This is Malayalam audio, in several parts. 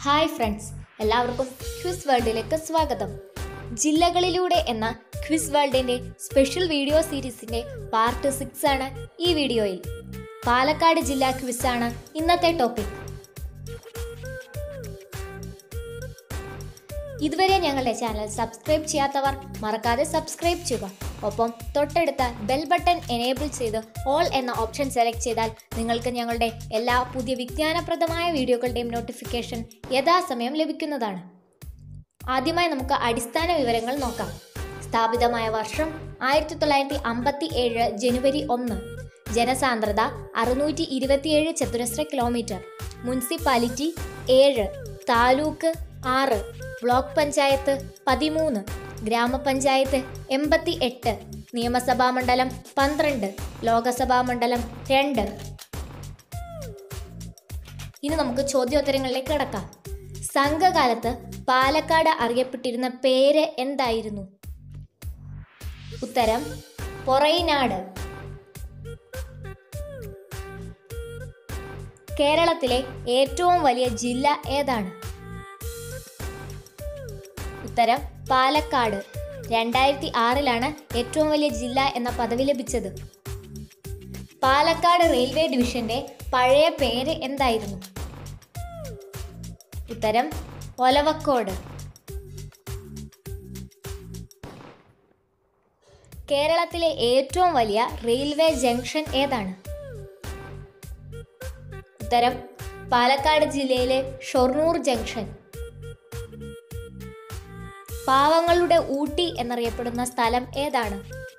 ഹായ് ഫ്രണ്ട്സ് എല്ലാവർക്കും ക്വിസ് വേൾഡിലേക്ക് സ്വാഗതം ജില്ലകളിലൂടെ എന്ന ക്വിസ് വേൾഡിന്റെ സ്പെഷ്യൽ വീഡിയോ സീരീസിന്റെ പാർട്ട് സിക്സ് ആണ് ഈ വീഡിയോയിൽ പാലക്കാട് ജില്ലാ ക്വിസ് ആണ് ഇന്നത്തെ ടോപ്പിക് ഇതുവരെ ഞങ്ങളുടെ ചാനൽ സബ്സ്ക്രൈബ് ചെയ്യാത്തവർ മറക്കാതെ സബ്സ്ക്രൈബ് ചെയ്യുക ഒപ്പം തൊട്ടടുത്ത ബെൽ ബട്ടൺ എനേബിൾ ചെയ്ത് ഓൾ എന്ന ഓപ്ഷൻ സെലക്ട് ചെയ്താൽ നിങ്ങൾക്ക് ഞങ്ങളുടെ എല്ലാ പുതിയ വിജ്ഞാനപ്രദമായ വീഡിയോകളുടെയും നോട്ടിഫിക്കേഷൻ യഥാസമയം ലഭിക്കുന്നതാണ് ആദ്യമായി നമുക്ക് അടിസ്ഥാന വിവരങ്ങൾ നോക്കാം സ്ഥാപിതമായ വർഷം ആയിരത്തി തൊള്ളായിരത്തി അമ്പത്തി ഏഴ് ജനുവരി ഒന്ന് ജനസാന്ദ്രത അറുന്നൂറ്റി ഇരുപത്തിയേഴ് ചതുരശ്ര കിലോമീറ്റർ മുനിസിപ്പാലിറ്റി ഏഴ് താലൂക്ക് ആറ് ബ്ലോക്ക് പഞ്ചായത്ത് പതിമൂന്ന് ഗ്രാമപഞ്ചായത്ത് എൺപത്തി എട്ട് നിയമസഭാ മണ്ഡലം പന്ത്രണ്ട് ലോകസഭാ മണ്ഡലം രണ്ട് ഇനി നമുക്ക് ചോദ്യോത്തരങ്ങളിലേക്ക് കിടക്കാം സംഘകാലത്ത് പാലക്കാട് അറിയപ്പെട്ടിരുന്ന പേര് എന്തായിരുന്നു ഉത്തരം പൊറൈനാട് കേരളത്തിലെ ഏറ്റവും വലിയ ജില്ല ഏതാണ് ഉത്തരം പാലക്കാട് രണ്ടായിരത്തി ആറിലാണ് ഏറ്റവും വലിയ ജില്ല എന്ന പദവി ലഭിച്ചത് പാലക്കാട് റെയിൽവേ ഡിവിഷന്റെ പഴയ പേര് എന്തായിരുന്നു ഉത്തരം ഒലവക്കോട് കേരളത്തിലെ ഏറ്റവും വലിയ റെയിൽവേ ജംഗ്ഷൻ ഏതാണ് ഉത്തരം പാലക്കാട് ജില്ലയിലെ ഷൊർണൂർ ജംഗ്ഷൻ പാവങ്ങളുടെ ഊട്ടി എന്നറിയപ്പെടുന്ന സ്ഥലം ഏതാണ്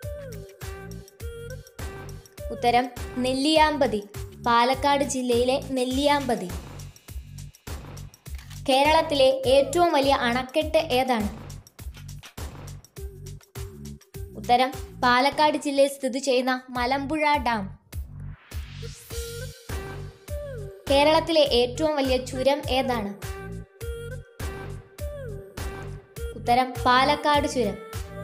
ഉത്തരം നെല്ലിയാമ്പതി പാലക്കാട് ജില്ലയിലെ നെല്ലിയാമ്പതി കേരളത്തിലെ ഏറ്റവും വലിയ അണക്കെട്ട് ഏതാണ് ഉത്തരം പാലക്കാട് ജില്ലയിൽ സ്ഥിതി ചെയ്യുന്ന മലമ്പുഴ ഡാം കേരളത്തിലെ ഏറ്റവും വലിയ ചുരം ഏതാണ് ഉത്തരം പാലക്കാട് ചുരം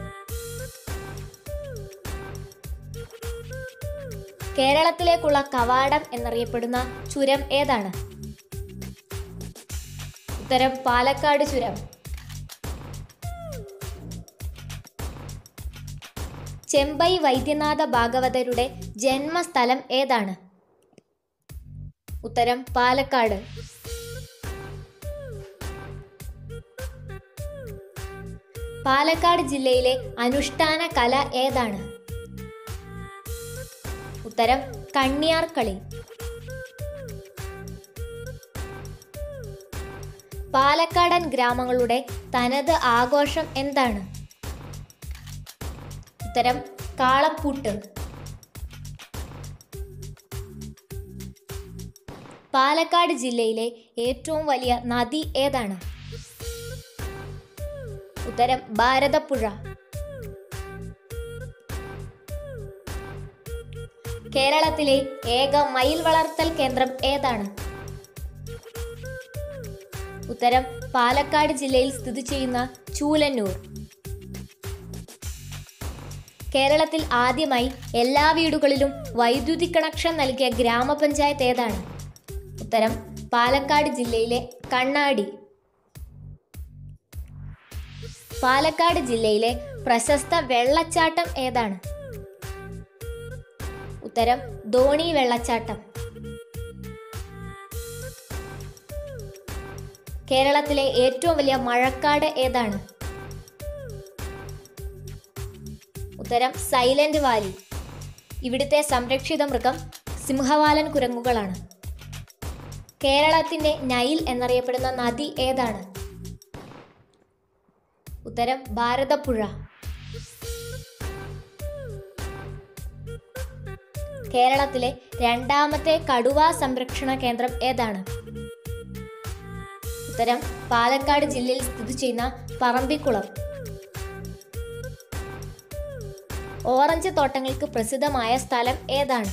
കേരളത്തിലേക്കുള്ള കവാടം എന്നറിയപ്പെടുന്ന ചുരം ഏതാണ് ഉത്തരം പാലക്കാട് ചുരം ചെമ്പൈ വൈദ്യനാഥ ഭാഗവതരുടെ ജന്മസ്ഥലം ഏതാണ് ഉത്തരം പാലക്കാട് പാലക്കാട് ജില്ലയിലെ അനുഷ്ഠാന കല ഏതാണ് ഉത്തരം കണ്ണിയാർ കളി പാലക്കാടൻ ഗ്രാമങ്ങളുടെ തനത് ആഘോഷം എന്താണ് ഉത്തരം കാളപ്പൂട്ട് പാലക്കാട് ജില്ലയിലെ ഏറ്റവും വലിയ നദി ഏതാണ് ഉത്തരം ഭാരതപ്പുഴ കേരളത്തിലെ ഏക മയിൽ വളർത്തൽ കേന്ദ്രം ഏതാണ് ഉത്തരം പാലക്കാട് ജില്ലയിൽ സ്ഥിതി ചെയ്യുന്ന ചൂലന്നൂർ കേരളത്തിൽ ആദ്യമായി എല്ലാ വീടുകളിലും വൈദ്യുതി കണക്ഷൻ നൽകിയ ഗ്രാമപഞ്ചായത്ത് ഏതാണ് ഉത്തരം പാലക്കാട് ജില്ലയിലെ കണ്ണാടി പാലക്കാട് ജില്ലയിലെ പ്രശസ്ത വെള്ളച്ചാട്ടം ഏതാണ് ഉത്തരം ധോണി വെള്ളച്ചാട്ടം കേരളത്തിലെ ഏറ്റവും വലിയ മഴക്കാട് ഏതാണ് ഉത്തരം സൈലന്റ് വാലി ഇവിടുത്തെ സംരക്ഷിത മൃഗം സിംഹവാലൻ കുരങ്ങുകളാണ് കേരളത്തിന്റെ നൈൽ എന്നറിയപ്പെടുന്ന നദി ഏതാണ് ഉത്തരം ഭാരതപ്പുഴ കേരളത്തിലെ രണ്ടാമത്തെ കടുവ സംരക്ഷണ കേന്ദ്രം ഏതാണ് ഉത്തരം പാലക്കാട് ജില്ലയിൽ സ്ഥിതി ചെയ്യുന്ന പറമ്പിക്കുളം ഓറഞ്ച് തോട്ടങ്ങൾക്ക് പ്രസിദ്ധമായ സ്ഥലം ഏതാണ്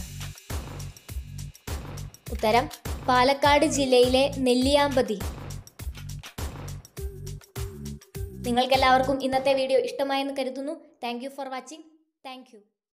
ഉത്തരം പാലക്കാട് ജില്ലയിലെ നെല്ലിയാമ്പതി നിങ്ങൾക്കെല്ലാവർക്കും ഇന്നത്തെ വീഡിയോ ഇഷ്ടമായെന്ന് കരുതുന്നു thank you for watching thank U